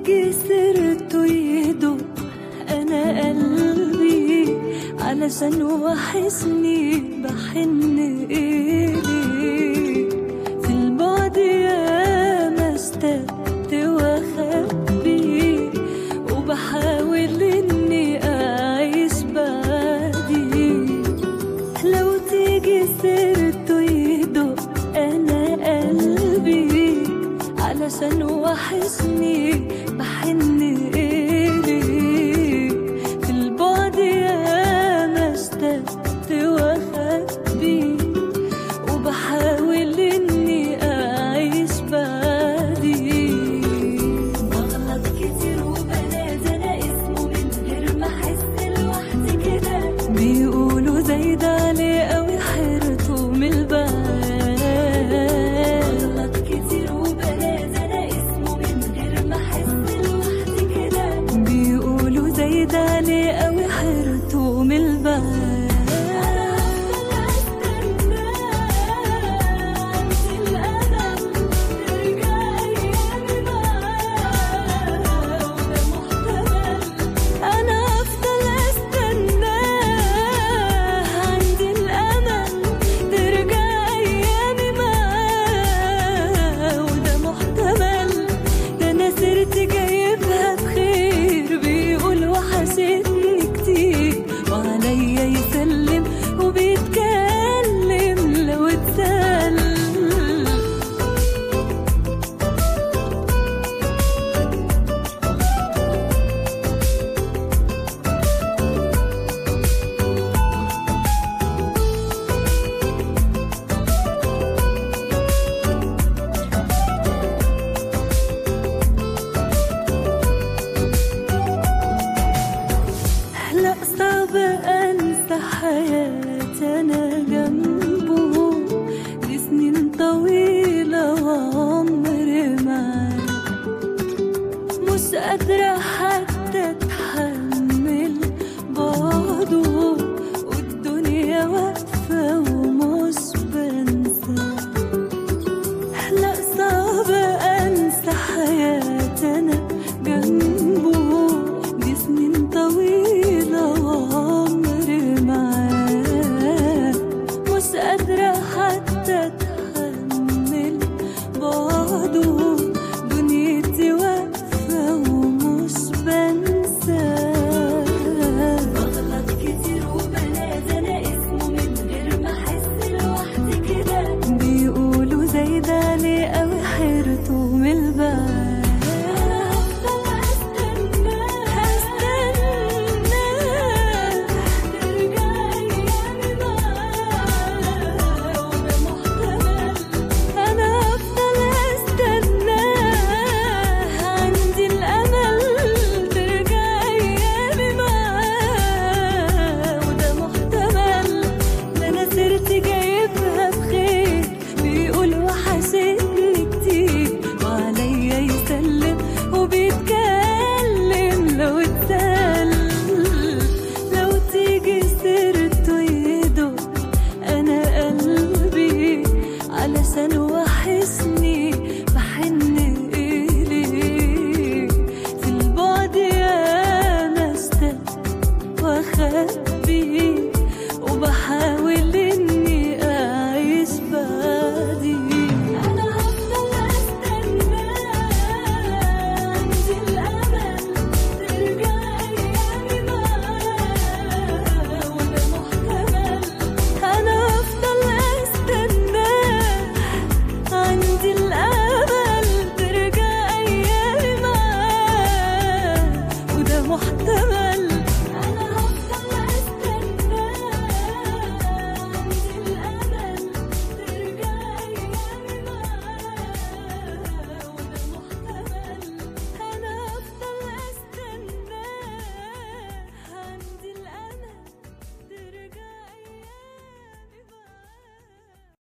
تيجي سيرته يدق انا قلبي علشان وحشني بحن إليه في البعد يا ما اشتقت واخبي وبحاول اني اعيش بعدي لو تيجي سيرته يدق انا قلبي علشان وحشني بحن إليه في البعد يا ما اشتقت واخبي وبحاول اني اعيش بعدي بغلط كتير وبنادى انا اسمه من غير ما احس لوحدي كده بيقولوا زايد عليه قوي حيرته من البال بغلط كتير وبنادى انا اسمه من غير ما احس لوحدي كده بيقولوا زايد عليه قوي حيرته من البال أنا أفضل أستناه عندي الأمل ترجع أيامي معاه وده محتمل ده أنا سرت جايبها بخير بيقول وحشتني كتير وعليا يسلم وبيتكلم لو اتسلم لا صعب انسى حياتي انا جنبه دي سنين طويلة وعمر معاه مش قادرة حتى اتحمل بعضه والدنيا واقفة ومش بنساه لا صعب انسى حياتي انا جنبه دي سنين طويلة وعمر معاه مش قادرة حتى اتحمل بعضه دنيتي واقفة ومش بنساه بغلط كتير وبنادى انا اسمه من غير ما احس لوحدي كده بيقولوا زايد عليه قوي حيرته من البال أنا أفضل أستناه عندي الأمل ترجع أيامي معاه وده محتمل ده أنا سرت جايبها بخير بيقول وحشتني كتير وعليا يسلم وبيتكلم لو اتسلم لو تيجي سيرته يدق أنا قلبي علشان وحشني بحن